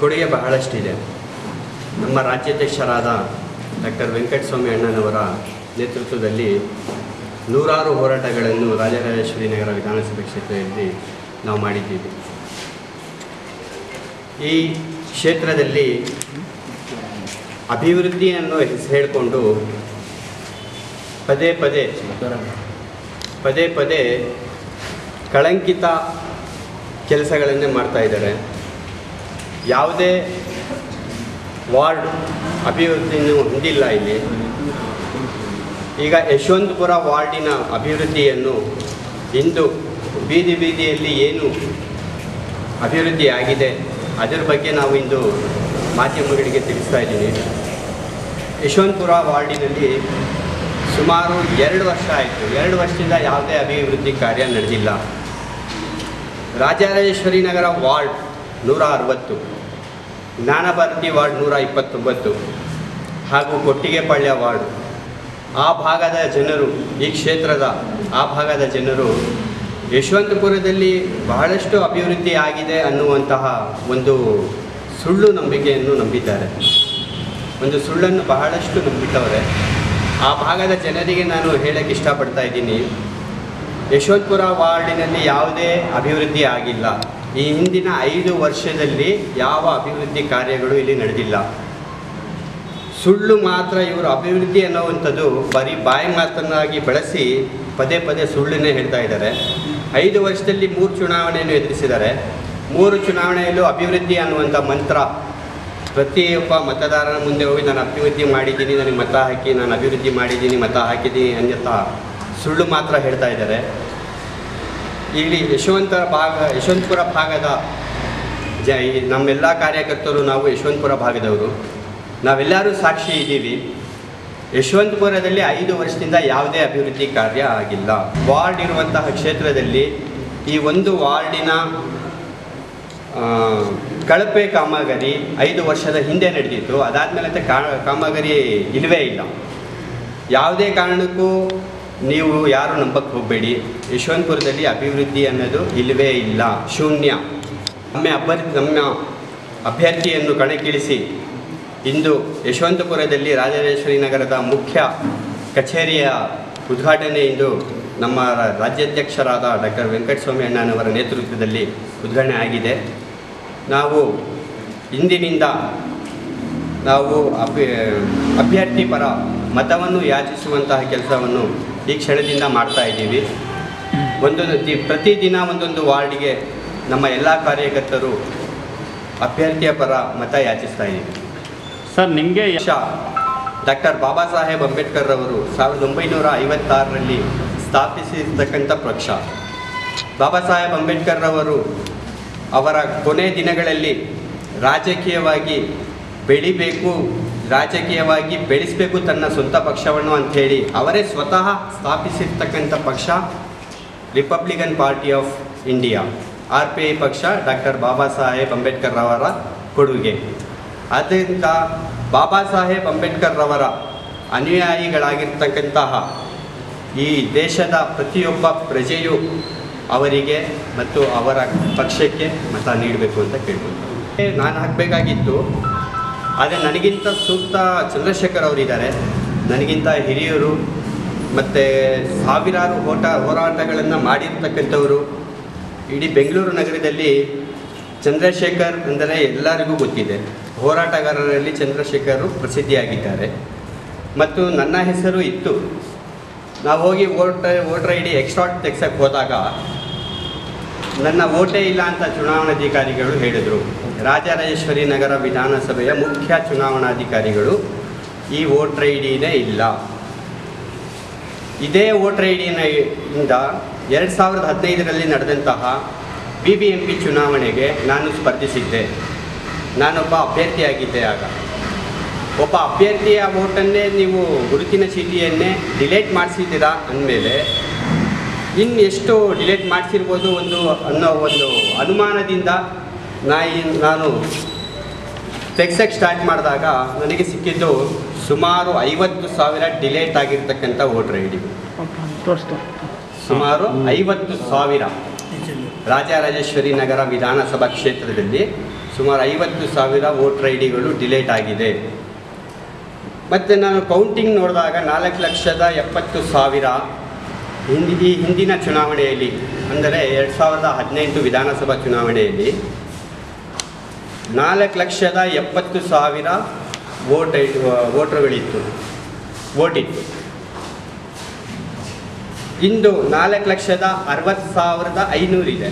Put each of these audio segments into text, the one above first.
ಕೊಡುಗೆ ಬಹಳಷ್ಟಿದೆ ನಮ್ಮ ರಾಜ್ಯಾಧ್ಯಕ್ಷರಾದ ಡಾಕ್ಟರ್ ವೆಂಕಟಸ್ವಾಮಿ ಅಣ್ಣನವರ ನೇತೃತ್ವದಲ್ಲಿ ನೂರಾರು ಹೋರಾಟಗಳನ್ನು ರಾಜರಾಜೇಶ್ವರಿ ನಗರ ವಿಧಾನಸಭೆ ಕ್ಷೇತ್ರದಲ್ಲಿ ನಾವು ಮಾಡಿದ್ದೀವಿ ಈ ಕ್ಷೇತ್ರದಲ್ಲಿ ಅಭಿವೃದ್ಧಿಯನ್ನು ಹೆಸರು ಹೇಳಿಕೊಂಡು ಪದೇ ಪದೇ ಪದೇ ಪದೇ ಕಳಂಕಿತ ಕೆಲಸಗಳನ್ನೇ ಮಾಡ್ತಾ ಇದ್ದಾರೆ ಯಾವುದೇ ವಾರ್ಡ್ ಅಭಿವೃದ್ಧಿಯನ್ನು ಹೊಂದಿಲ್ಲ ಇಲ್ಲಿ ಈಗ ಯಶವಂತಪುರ ವಾರ್ಡಿನ ಅಭಿವೃದ್ಧಿಯನ್ನು ಇಂದು ಬೀದಿ ಬೀದಿಯಲ್ಲಿ ಏನು ಅಭಿವೃದ್ಧಿ ಆಗಿದೆ ಅದರ ಬಗ್ಗೆ ನಾವು ಇಂದು ಮಾಧ್ಯಮಗಳಿಗೆ ತಿಳಿಸ್ತಾ ಇದ್ದೀನಿ ಯಶವಂತಪುರ ವಾರ್ಡಿನಲ್ಲಿ ಸುಮಾರು ಎರಡು ವರ್ಷ ಆಯಿತು ಎರಡು ವರ್ಷದಿಂದ ಯಾವುದೇ ಅಭಿವೃದ್ಧಿ ಕಾರ್ಯ ನಡೆದಿಲ್ಲ ರಾಜರಾಜೇಶ್ವರಿ ನಗರ ವಾರ್ಡ್ ನೂರ ಅರವತ್ತು ಜ್ಞಾನಭಾರತಿ ವಾರ್ಡ್ ನೂರ ಇಪ್ಪತ್ತೊಂಬತ್ತು ಹಾಗೂ ಕೊಟ್ಟಿಗೆಪಾಳ್ಯ ವಾರ್ಡ್ ಆ ಭಾಗದ ಜನರು ಈ ಕ್ಷೇತ್ರದ ಆ ಭಾಗದ ಜನರು ಯಶವಂತಪುರದಲ್ಲಿ ಬಹಳಷ್ಟು ಅಭಿವೃದ್ಧಿ ಆಗಿದೆ ಅನ್ನುವಂತಹ ಒಂದು ಸುಳ್ಳು ನಂಬಿಕೆಯನ್ನು ನಂಬಿದ್ದಾರೆ ಒಂದು ಸುಳ್ಳನ್ನು ಬಹಳಷ್ಟು ನಂಬಿಟ್ಟವ್ರೆ ಆ ಭಾಗದ ಜನರಿಗೆ ನಾನು ಹೇಳಕ್ಕೆ ಇಷ್ಟಪಡ್ತಾ ಇದ್ದೀನಿ ಯಶವಂತಪುರ ವಾರ್ಡಿನಲ್ಲಿ ಯಾವುದೇ ಅಭಿವೃದ್ಧಿ ಆಗಿಲ್ಲ ಈ ಹಿಂದಿನ ಐದು ವರ್ಷದಲ್ಲಿ ಯಾವ ಅಭಿವೃದ್ಧಿ ಕಾರ್ಯಗಳು ಇಲ್ಲಿ ನಡೆದಿಲ್ಲ ಸುಳ್ಳು ಮಾತ್ರ ಇವರು ಅಭಿವೃದ್ಧಿ ಅನ್ನುವಂಥದ್ದು ಬರೀ ಬಾಯಿ ಮಾತನ್ನಾಗಿ ಬಳಸಿ ಪದೇ ಪದೇ ಸುಳ್ಳನ್ನೇ ಹೇಳ್ತಾ ಇದ್ದಾರೆ ಐದು ವರ್ಷದಲ್ಲಿ ಮೂರು ಚುನಾವಣೆಯನ್ನು ಎದುರಿಸಿದ್ದಾರೆ ಮೂರು ಚುನಾವಣೆಯಲ್ಲೂ ಅಭಿವೃದ್ಧಿ ಅನ್ನುವಂಥ ಮಂತ್ರ ಪ್ರತಿಯೊಬ್ಬ ಮತದಾರನ ಮುಂದೆ ಹೋಗಿ ನಾನು ಅಭಿವೃದ್ಧಿ ಮಾಡಿದ್ದೀನಿ ನನಗೆ ಮತ ಹಾಕಿ ನಾನು ಅಭಿವೃದ್ಧಿ ಮಾಡಿದ್ದೀನಿ ಮತ ಹಾಕಿದ್ದೀನಿ ಅನ್ನತ್ತ ಸುಳ್ಳು ಮಾತ್ರ ಹೇಳ್ತಾ ಇದ್ದಾರೆ ಇಲ್ಲಿ ಯಶವಂತ ಭಾಗ ಯಶವಂತಪುರ ಭಾಗದ ಜ ಈ ನಮ್ಮೆಲ್ಲ ಕಾರ್ಯಕರ್ತರು ನಾವು ಯಶವಂತಪುರ ಭಾಗದವರು ನಾವೆಲ್ಲರೂ ಸಾಕ್ಷಿ ಇದ್ದೀವಿ ಯಶವಂತಪುರದಲ್ಲಿ ಐದು ವರ್ಷದಿಂದ ಯಾವುದೇ ಅಭಿವೃದ್ಧಿ ಕಾರ್ಯ ಆಗಿಲ್ಲ ವಾರ್ಡ್ ಇರುವಂತಹ ಕ್ಷೇತ್ರದಲ್ಲಿ ಈ ಒಂದು ವಾರ್ಡಿನ ಆ, ಕಳಪೆ ಕಾಮಗಾರಿ ಐದು ವರ್ಷದ ಹಿಂದೆ ನಡೆದಿತ್ತು ಅದಾದಮೇಲೆ ಕಾ ಕಾಮಗಾರಿ ಇಲ್ಲವೇ ಇಲ್ಲ ಯಾವುದೇ ಕಾರಣಕ್ಕೂ ನೀವು ಯಾರು ನಂಬಕ್ಕೆ ಹೋಗಬೇಡಿ ಯಶವಂತಪುರದಲ್ಲಿ ಅಭಿವೃದ್ಧಿ ಅನ್ನೋದು ಇಲ್ಲವೇ ಇಲ್ಲ ಶೂನ್ಯ ನಮ್ಮ ಅಭ್ಯರ್ಥಿ ನಮ್ಮ ಅಭ್ಯರ್ಥಿಯನ್ನು ಕಣಕ್ಕಿಳಿಸಿ ಇಂದು ಯಶವಂತಪುರದಲ್ಲಿ ರಾಜರಾಜೇಶ್ವರಿ ನಗರದ ಮುಖ್ಯ ಕಚೇರಿಯ ಉದ್ಘಾಟನೆ ಇಂದು ನಮ್ಮ ರಾ- ರಾಜ್ಯಾಧ್ಯಕ್ಷರಾದ ಡಾಕ್ಟರ್ ವೆಂಕಟಸ್ವಾಮಿ ಅಣ್ಣನವರ ನೇತೃತ್ವದಲ್ಲಿ ಉದ್ಘಾಟನೆ ಆಗಿದೆ ನಾವು ಇಂದಿನಿಂದ ನಾವು ಅಭ್ಯ ಅಭ್ಯರ್ಥಿ ಪರ ಮತವನ್ನು ಯಾಚಿಸುವಂತಹ ಕೆಲಸವನ್ನು ಈ ಕ್ಷಣದಿಂದ ಮಾಡ್ತಾ ಇದ್ದೀವಿ ಒಂದೊಂದು ದಿ ಪ್ರತಿದಿನ ಒಂದೊಂದು ವಾರ್ಡ್ಗೆ ನಮ್ಮ ಎಲ್ಲ ಕಾರ್ಯಕರ್ತರು ಅಭ್ಯರ್ಥಿಯ ಪರ ಮತ ಯಾಚಿಸ್ತಾ ಇದ್ದೀವಿ ಸರ್ ನಿಮಗೆ ದೇಶ ಡಾಕ್ಟರ್ ಬಾಬಾ ಸಾಹೇಬ್ ಅಂಬೇಡ್ಕರ್ ಅವರು ಸಾವಿರದ ಒಂಬೈನೂರ ಐವತ್ತಾರರಲ್ಲಿ ಸ್ಥಾಪಿಸಿರ್ತಕ್ಕಂಥ ಪಕ್ಷ ಬಾಬಾ ಸಾಹೇಬ್ ಅಂಬೇಡ್ಕರ್ ಅವರು ಅವರ ಕೊನೆ ದಿನಗಳಲ್ಲಿ ರಾಜಕೀಯವಾಗಿ ಬೆಳಿಬೇಕು ರಾಜಕೀಯವಾಗಿ ಬೆಳೆಸಬೇಕು ತನ್ನ ಸ್ವಂತ ಪಕ್ಷವನ್ನು ಅಂಥೇಳಿ ಅವರೇ ಸ್ವತಃ ಸ್ಥಾಪಿಸಿರ್ತಕ್ಕಂಥ ಪಕ್ಷ Republican party of India R P I ಪಕ್ಷ ಡಾಕ್ಟರ್ ಬಾಬಾ ಸಾಹೇಬ್ ಅಂಬೇಡ್ಕರ್ ಅವರ ಕೊಡುಗೆ ಆದ್ದರಿಂದ ಬಾಬಾ ಸಾಹೇಬ್ ಅಂಬೇಡ್ಕರ್ ರವರ ಅನುಯಾಯಿಗಳಾಗಿರ್ತಕ್ಕಂತಹ ಈ ದೇಶದ ಪ್ರತಿಯೊಬ್ಬ ಪ್ರಜೆಯು ಅವರಿಗೆ ಮತ್ತು ಅವರ ಪಕ್ಷಕ್ಕೆ ಮತ ನೀಡಬೇಕು ಅಂತ ಕೇಳ್ಕೊಳ್ತಾರೆ ನಾನು ಹಾಕಬೇಕಾಗಿತ್ತು ಆದರೆ ನನಗಿಂತ ಸೂಕ್ತ ಚಂದ್ರಶೇಖರ್ ಅವರಿದ್ದಾರೆ ನನಗಿಂತ ಹಿರಿಯರು ಮತ್ತು ಸಾವಿರಾರು ಹೋಟ ಹೋರಾಟಗಳನ್ನು ಮಾಡಿರ್ತಕ್ಕಂಥವರು ಇಡೀ ಬೆಂಗಳೂರು ನಗರದಲ್ಲಿ ಚಂದ್ರಶೇಖರ್ ಅಂದರೆ ಎಲ್ಲರಿಗೂ ಗೊತ್ತಿದೆ ಹೋರಾಟಗಾರರಲ್ಲಿ ಚಂದ್ರಶೇಖರು ಪ್ರಸಿದ್ಧಿಯಾಗಿದ್ದಾರೆ ಮತ್ತು ನನ್ನ ಹೆಸರು ಇತ್ತು ನಾವು ಹೋಗಿ vote voter I D extract ತೆಗ್ಸಕ್ಕೆ ಹೋದಾಗ ನನ್ನ ಓಟೇ ಇಲ್ಲ ಅಂತ ಚುನಾವಣಾಧಿಕಾರಿಗಳು ಹೇಳಿದರು ರಾಜರಾಜೇಶ್ವರಿ ನಗರ ವಿಧಾನಸಭೆಯ ಮುಖ್ಯ ಚುನಾವಣಾಧಿಕಾರಿಗಳು ಈ ವೋಟರ್ ಐ ಡಿನೇ ಇಲ್ಲ ಇದೇ ವೋಟರ್ ಐ ಡಿನ ಇಂದ ಎರಡು ಸಾವಿರದ ಹದಿನೈದರಲ್ಲಿ ನಡೆದಂತಹ ಬಿ ಬಿ ಎಂ ಪಿ ಚುನಾವಣೆಗೆ ನಾನು ಸ್ಪರ್ಧಿಸಿದ್ದೆ ನಾನೊಬ್ಬ ಅಭ್ಯರ್ಥಿಯಾಗಿದ್ದೆ ಆಗ ಒಬ್ಬ ಅಭ್ಯರ್ಥಿಯ ವೋಟನ್ನೇ ನೀವು ಗುರುತಿನ ಚೀಟಿಯನ್ನೇ ಡಿಲೇಟ್ ಮಾಡಿಸಿದ್ದೀರಾ ಅಂದಮೇಲೆ ಇನ್ನು ಎಷ್ಟು ಡಿಲೇಟ್ ಮಾಡಿಸಿರ್ಬೋದು ಒಂದು ಅನ್ನೋ ಒಂದು ಅನುಮಾನದಿಂದ ನಾ ಇನ್- ನಾನು ತೆಗ್ಸಕ್ಕೆ ಸ್ಟಾರ್ಟ್ ಮಾಡಿದಾಗ ನನಗೆ ಸಿಕ್ಕಿದ್ದು ಸುಮಾರು ಐವತ್ತು ಸಾವಿರ ಡಿಲೇಟ್ ಆಗಿರ್ತಕ್ಕಂಥ ವೋಟರ್ ಐ ಡಿ ತೋರಿಸ್ತು ಸುಮಾರು ಐವತ್ತು ಸಾವಿರ ರಾಜರಾಜೇಶ್ವರಿ ನಗರ ವಿಧಾನಸಭಾ ಕ್ಷೇತ್ರದಲ್ಲಿ ಸುಮಾರು ಐವತ್ತು ಸಾವಿರ ವೋಟರ್ ಐ ಡಿಗಳು ಡಿಲೇಟ್ ಆಗಿದೆ ಮತ್ತು ನಾನು ಕೌಂಟಿಂಗ್ ನೋಡಿದಾಗ ನಾಲ್ಕು ಲಕ್ಷದ ಎಪ್ಪತ್ತು ಸಾವಿರ ಹಿಂದಿ ಈ ಹಿಂದಿನ ಚುನಾವಣೆಯಲ್ಲಿ ಅಂದರೆ ಎರಡು ಸಾವಿರದ ಹದಿನೆಂಟು ವಿಧಾನಸಭಾ ಚುನಾವಣೆಯಲ್ಲಿ ನಾಲ್ಕು ಲಕ್ಷದ ಎಪ್ಪತ್ತು ಸಾವಿರ ವೋಟ್ ಐ ವೋಟ್ರುಗಳಿತ್ತು ವೋಟಿತ್ತು ಇಂದು ನಾಲ್ಕು ಲಕ್ಷದ ಅರವತ್ತು ಸಾವಿರದ ಐನೂರಿದೆ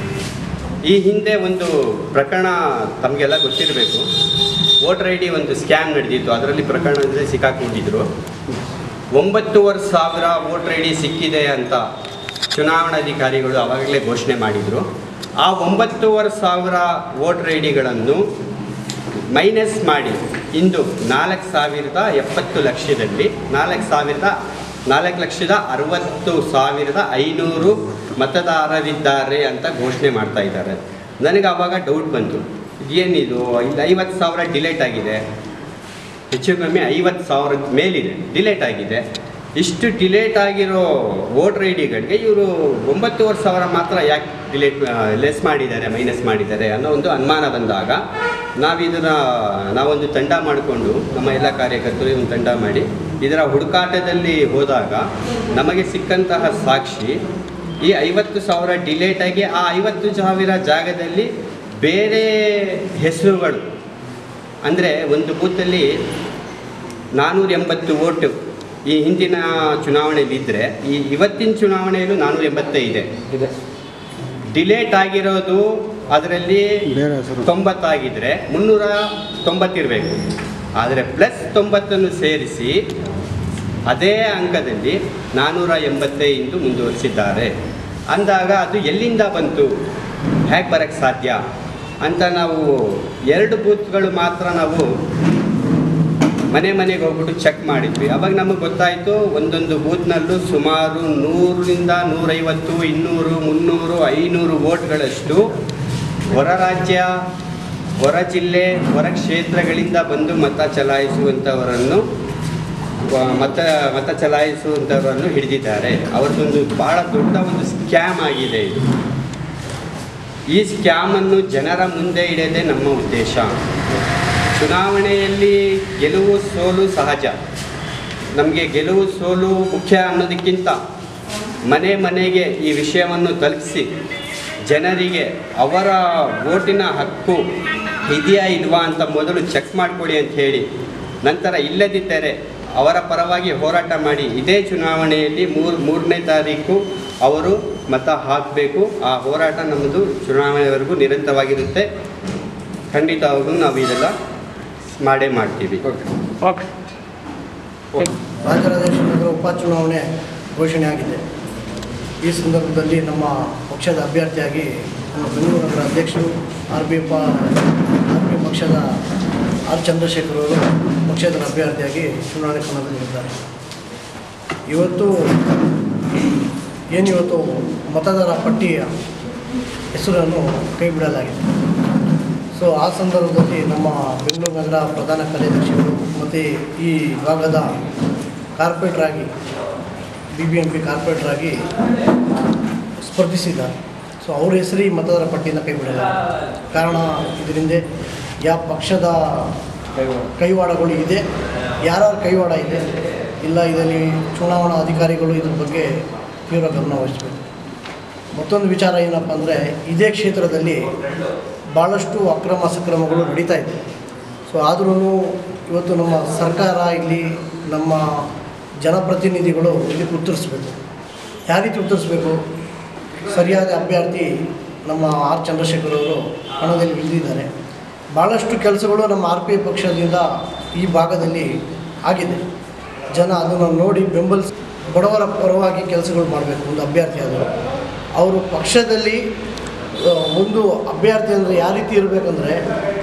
ಈ ಹಿಂದೆ ಒಂದು ಪ್ರಕರಣ ತಮಗೆಲ್ಲ ಗೊತ್ತಿರಬೇಕು ವೋಟರ್ ಐ ಡಿ ಒಂದು ಸ್ಕ್ಯಾಮ್ ನಡೆದಿತ್ತು ಅದರಲ್ಲಿ ಪ್ರಕರಣದಲ್ಲಿ ಸಿಕ್ಕಾಕೊಂಡಿದ್ರು ಒಂಬತ್ತೂವರೆ ಸಾವಿರ ವೋಟರ್ ಐ ಡಿ ಸಿಕ್ಕಿದೆ ಅಂತ ಚುನಾವಣಾಧಿಕಾರಿಗಳು ಆವಾಗಲೇ ಘೋಷಣೆ ಮಾಡಿದರು ಆ ಒಂಬತ್ತೂವರೆ ಸಾವಿರ ವೋಟರ್ ಐ ಡಿಗಳನ್ನು ಮೈನಸ್ ಮಾಡಿ ಇಂದು ನಾಲ್ಕು ಸಾವಿರದ ಎಪ್ಪತ್ತು ಲಕ್ಷದಲ್ಲಿ ನಾಲ್ಕು ಸಾವಿರದ ನಾಲ್ಕು ಲಕ್ಷದ ಅರವತ್ತು ಸಾವಿರದ ಐನೂರು ಮತದಾರರಿದ್ದಾರೆ ಅಂತ ಘೋಷಣೆ ಮಾಡ್ತಾ ಇದ್ದಾರೆ ನನಗೆ ಆವಾಗ ಡೌಟ್ ಬಂತು ಏನಿದು ಇಲ್ಲಿ ಐವತ್ತು ಸಾವಿರ ಡಿಲೇಟ್ ಆಗಿದೆ ಹೆಚ್ಚು ಕಮ್ಮಿ ಐವತ್ತು ಸಾವಿರದ ಮೇಲಿದೆ ಡಿಲೇಟ್ ಆಗಿದೆ ಇಷ್ಟು ಡಿಲೇಟ್ ಆಗಿರೋ ವೋಟರ್ ಐ ಡಿಗಳಿಗೆ ಇವರು ಒಂಬತ್ತುವರೆ ಸಾವಿರ ಮಾತ್ರ ಯಾಕೆ ಡಿಲೇಟ್ ಲೆಸ್ ಮಾಡಿದ್ದಾರೆ ಮೈನಸ್ ಮಾಡಿದ್ದಾರೆ ಅನ್ನೋ ಒಂದು ಅನುಮಾನ ಬಂದಾಗ ನಾವಿದನ್ನು ನಾವೊಂದು ತಂಡ ಮಾಡಿಕೊಂಡು ನಮ್ಮ ಎಲ್ಲ ಕಾರ್ಯಕರ್ತರು ಒಂದು ತಂಡ ಮಾಡಿ ಇದರ ಹುಡುಕಾಟದಲ್ಲಿ ಹೋದಾಗ ನಮಗೆ ಸಿಕ್ಕಂತಹ ಸಾಕ್ಷಿ ಈ ಐವತ್ತು ಸಾವಿರ ಡಿಲೇಟ್ ಆಗಿ ಆ ಐವತ್ತು ಸಾವಿರ ಜಾಗದಲ್ಲಿ ಬೇರೆ ಹೆಸರುಗಳು ಅಂದರೆ ಒಂದು ಬೂತಲ್ಲಿ ನಾನ್ನೂರ ಎಂಬತ್ತು ಓಟು ಈ ಹಿಂದಿನ ಚುನಾವಣೆಯಲ್ಲಿ ಇದ್ದರೆ ಈ ಇವತ್ತಿನ ಚುನಾವಣೆಯಲ್ಲೂ ನಾನ್ನೂರ ಎಂಬತ್ತೈದೆ ಇದೆ ಡಿಲೇಟ್ ಆಗಿರೋದು ಅದರಲ್ಲಿ ಬೇರೆ ಹೆಸರು ತೊಂಬತ್ತಾಗಿದ್ದರೆ ಮುನ್ನೂರ ತೊಂಬತ್ತಿರಬೇಕು ಆದರೆ ಪ್ಲಸ್ ತೊಂಬತ್ತನ್ನು ಸೇರಿಸಿ ಅದೇ ಅಂಕದಲ್ಲಿ ನಾನ್ನೂರ ಎಂಬತ್ತೈದು ಮುಂದುವರಿಸಿದ್ದಾರೆ ಅಂದಾಗ ಅದು ಎಲ್ಲಿಂದ ಬಂತು ಹೇಗೆ ಬರೋಕ್ಕೆ ಸಾಧ್ಯ ಅಂತ ನಾವು ಎರಡು ಬೂತ್ಗಳು ಮಾತ್ರ ನಾವು ಮನೆ ಮನೆಗೆ ಹೋಗ್ಬಿಟ್ಟು ಚೆಕ್ ಮಾಡಿದ್ವಿ ಅವಾಗ ನಮಗೆ ಗೊತ್ತಾಯಿತು ಒಂದೊಂದು ಬೂತ್ನಲ್ಲೂ ಸುಮಾರು ನೂರರಿಂದ ನೂರೈವತ್ತು ಇನ್ನೂರು ಮುನ್ನೂರು ಐನೂರು ವೋಟ್ಗಳಷ್ಟು ಹೊರ ರಾಜ್ಯ ಹೊರ ಜಿಲ್ಲೆ ಹೊರ ಕ್ಷೇತ್ರಗಳಿಂದ ಬಂದು ಮತ ಚಲಾಯಿಸುವಂಥವರನ್ನು ವ- ಮತ ಮತ ಚಲಾಯಿಸುವಂಥವರನ್ನು ಹಿಡಿದಿದ್ದಾರೆ ಅವರದೊಂದು ಭಾಳ ದೊಡ್ಡ ಒಂದು ಸ್ಕ್ಯಾಮ್ ಆಗಿದೆ ಇದು ಈ ಸ್ಕ್ಯಾಮನ್ನು ಜನರ ಮುಂದೆ ಇಡೋದೇ ನಮ್ಮ ಉದ್ದೇಶ ಚುನಾವಣೆಯಲ್ಲಿ ಗೆಲುವು ಸೋಲು ಸಹಜ ನಮಗೆ ಗೆಲುವು ಸೋಲು ಮುಖ್ಯ ಅನ್ನೋದಕ್ಕಿಂತ ಮನೆ ಮನೆಗೆ ಈ ವಿಷಯವನ್ನು ತಲುಪಿಸಿ ಜನರಿಗೆ ಅವರ ವೋಟಿನ ಹಕ್ಕು ಇದೆಯಾ ಇಲ್ವಾ ಅಂತ ಮೊದಲು ಚೆಕ್ ಮಾಡಿಕೊಡಿ ಅಂತ ಹೇಳಿ ನಂತರ ಇಲ್ಲದಿದ್ದರೆ ಅವರ ಪರವಾಗಿ ಹೋರಾಟ ಮಾಡಿ ಇದೇ ಚುನಾವಣೆಯಲ್ಲಿ ಮೂರು ಮೂರನೇ ತಾರೀಕು ಅವರು ಮತ ಹಾಕಬೇಕು ಆ ಹೋರಾಟ ನಮ್ಮದು ಚುನಾವಣೆವರೆಗೂ ನಿರಂತರವಾಗಿರುತ್ತೆ ಖಂಡಿತವಾಗೂ ನಾವು ಇದೆಲ್ಲ ಮಾಡೇ ಮಾಡ್ತೀವಿ ಓಕೆ ಓಕೆ ರಾಜರಾಜೇಶ್ವರ ಉಪಚುನಾವಣೆ ಘೋಷಣೆ ಆಗಿದೆ ಈ ಸಂದರ್ಭದಲ್ಲಿ ನಮ್ಮ ಪಕ್ಷದ ಅಭ್ಯರ್ಥಿಯಾಗಿ ನಮ್ಮ ಬೆಂಗಳೂರು ನಗರ ಅಧ್ಯಕ್ಷರು ಆರ್ ಪಿ ಪ ಆರ್ ಪಿ ಪಕ್ಷದ ಆರ್ ಚಂದ್ರಶೇಖರ್ ಅವರು ಪಕ್ಷೇತರ ಅಭ್ಯರ್ಥಿಯಾಗಿ ಚುನಾವಣೆ ಕಣದಲ್ಲಿದ್ದಾರೆ ಇವತ್ತು ಏನಿವತ್ತು ಮತದಾರ ಪಟ್ಟಿಯ ಹೆಸರನ್ನು ಕೈ ಬಿಡಲಾಗಿದೆ ಸೊ ಆ ಸಂದರ್ಭದಲ್ಲಿ ನಮ್ಮ ಬೆಂಗಳೂರು ನಗರ ಪ್ರಧಾನ ಕಾರ್ಯದರ್ಶಿಗಳು ಮತ್ತು ಈ ಭಾಗದ ಕಾರ್ಪೊರೇಟರ್ ಆಗಿ B B M P corporator ಆಗಿ ಸ್ಪರ್ಧಿಸಿದ್ದಾರೆ ಸೊ ಅವ್ರ ಹೆಸರು ಈ ಮತದಾರ ಪಟ್ಟಿಯಿಂದ ಕೈ ಬಿಡಲಾಗಿದೆ ಕಾರಣ ಇದರಿಂದ ಯಾವ ಪಕ್ಷದ ಕೈವಾಡಗಳು ಇದೆ ಯಾರ್ಯಾರ ಕೈವಾಡ ಇದೆ ಇಲ್ಲ ಇದರಲ್ಲಿ ಚುನಾವಣಾ ಅಧಿಕಾರಿಗಳು ಇದ್ರ ಬಗ್ಗೆ ತೀವ್ರ ಗಮನ ವಹಿಸಬೇಕು ಮತ್ತೊಂದು ವಿಚಾರ ಏನಪ್ಪ ಅಂದರೆ ಇದೇ ಕ್ಷೇತ್ರದಲ್ಲಿ ಭಾಳಷ್ಟು ಅಕ್ರಮ ಸಕ್ರಮಗಳು ನಡೀತಾ ಇದೆ ಸೊ ಆದ್ರೂ ಇವತ್ತು ನಮ್ಮ ಸರ್ಕಾರ ಇಲ್ಲಿ ನಮ್ಮ ಜನಪ್ರತಿನಿಧಿಗಳು ಇದಕ್ಕೆ ಉತ್ತರಿಸ್ಬೇಕು ಯಾವ ರೀತಿ ಉತ್ತರಿಸ್ಬೇಕು ಸರಿಯಾದ ಅಭ್ಯರ್ಥಿ ನಮ್ಮ ಆರ್ ಚಂದ್ರಶೇಖರ್ ಅವರು ಹಣದಲ್ಲಿ ಇಳಿದಿದ್ದಾರೆ ಭಾಳಷ್ಟು ಕೆಲಸಗಳು ನಮ್ಮ ಆರ್ ಪಿ ಐ ಪಕ್ಷದಿಂದ ಈ ಭಾಗದಲ್ಲಿ ಆಗಿದೆ ಜನ ಅದನ್ನು ನೋಡಿ ಬೆಂಬಲಿಸಿ ಬಡವರ ಪರವಾಗಿ ಕೆಲಸಗಳು ಮಾಡಬೇಕು ಒಂದು ಅಭ್ಯರ್ಥಿ ಆದರು ಅವರು ಪಕ್ಷದಲ್ಲಿ ಆ, ಒಂದು ಅಭ್ಯರ್ಥಿ ಅಂದರೆ ಯಾವ ರೀತಿ ಇರಬೇಕಂದ್ರೆ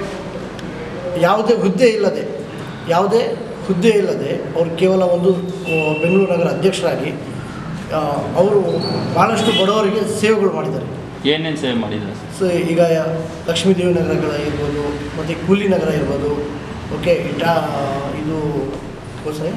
ಯಾವುದೇ ಹುದ್ದೆ ಇಲ್ಲದೆ ಯಾವುದೇ ಹುದ್ದೆ ಇಲ್ಲದೆ ಅವರು ಕೇವಲ ಒಂದು ಆ, ಬೆಂಗಳೂರು ನಗರ ಅಧ್ಯಕ್ಷರಾಗಿ ಆ, ಅವರು ಭಾಳಷ್ಟು ಬಡವರಿಗೆ ಸೇವೆಗಳು ಮಾಡಿದ್ದಾರೆ ಏನೇನು ಸೇವ್ ಮಾಡಿದ್ದಾರೆ ಸರ್ ಸೊ ಈಗ ಲಕ್ಷ್ಮೀದೇವಿ ನಗರಗಳ ಇರ್ಬೋದು ಮತ್ತು ಕೂಲಿ ನಗರ ಇರ್ಬೋದು ಓಕೆ ಇಟಾ ಇದು ಸರಿ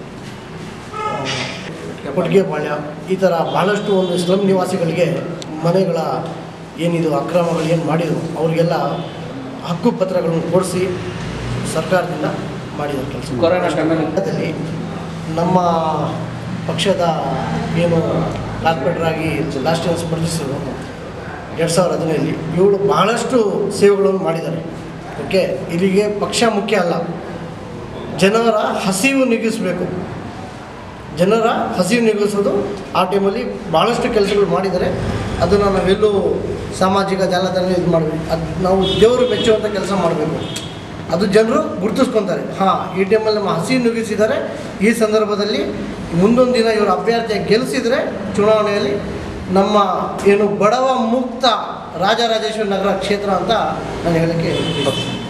ಕೊಟ್ಟಿಗೆಪಾಳ್ಯ ಈ ಥರ ಭಾಳಷ್ಟು ಒಂದು ಸ್ಲಮ್ ನಿವಾಸಿಗಳಿಗೆ ಮನೆಗಳ ಏನಿದು ಅಕ್ರಮಗಳು ಏನು ಮಾಡಿದ್ರು ಅವರಿಗೆಲ್ಲ ಹಕ್ಕುಪತ್ರಗಳನ್ನು ಕೊಡಿಸಿ ಸರ್ಕಾರದಿಂದ ಮಾಡಿದ ಕೆಲಸ ಕೊರೋನಾ ಟೈಮಲ್ಲಿ ದಲ್ಲಿ ನಮ್ಮ ಪಕ್ಷದ ಏನು ಕಾರ್ಪೊರೇಟರ್ ಆಗಿ ಲಾಸ್ಟ್ ಟೈಮ್ ಸ್ಪರ್ಧಿಸಿದ್ರು ಎರಡು ಸಾವಿರದ ಹದಿನೈದಲ್ಲಿ ಇವಳು ಬಹಳಷ್ಟು ಸೇವೆಗಳನ್ನು ಮಾಡಿದ್ದಾರೆ ಓಕೆ ಇಲ್ಲಿಗೆ ಪಕ್ಷ ಮುಖ್ಯ ಅಲ್ಲ ಜನರ ಹಸಿವು ನೀಗಿಸಬೇಕು ಜನರ ಹಸಿವು ನೀಗಿಸೋದು ಆ ಟೈಮಲ್ಲಿ ಭಾಳಷ್ಟು ಕೆಲಸಗಳು ಮಾಡಿದ್ದಾರೆ ಅದನ್ನು ನಾವೆಲ್ಲೂ ಸಾಮಾಜಿಕ ಜಾಲತಾಣ ಇದು ಮಾಡಬೇಕು ಅದು ನಾವು ದೇವರು ಮೆಚ್ಚುವಂಥ ಕೆಲಸ ಮಾಡಬೇಕು ಅದು ಜನರು ಗುರುತಿಸ್ಕೊತಾರೆ ಹಾಂ ಈ ಟೈಮಲ್ಲಿ ನಮ್ಮ ಹಸಿವು ನುಗ್ಗಿಸಿದ್ದಾರೆ ಈ ಸಂದರ್ಭದಲ್ಲಿ ಮುಂದೊಂದು ದಿನ ಇವರು ಅಭ್ಯರ್ಥಿಯಾಗಿ ಗೆಲ್ಲಿಸಿದರೆ ಚುನಾವಣೆಯಲ್ಲಿ ನಮ್ಮ ಏನು ಬಡವ ಮುಕ್ತ ರಾಜರಾಜೇಶ್ವರಿ ನಗರ ಕ್ಷೇತ್ರ ಅಂತ ನಾನು ಹೇಳೋಕ್ಕೆ ಇಷ್ಟಪಡ್ತೀನಿ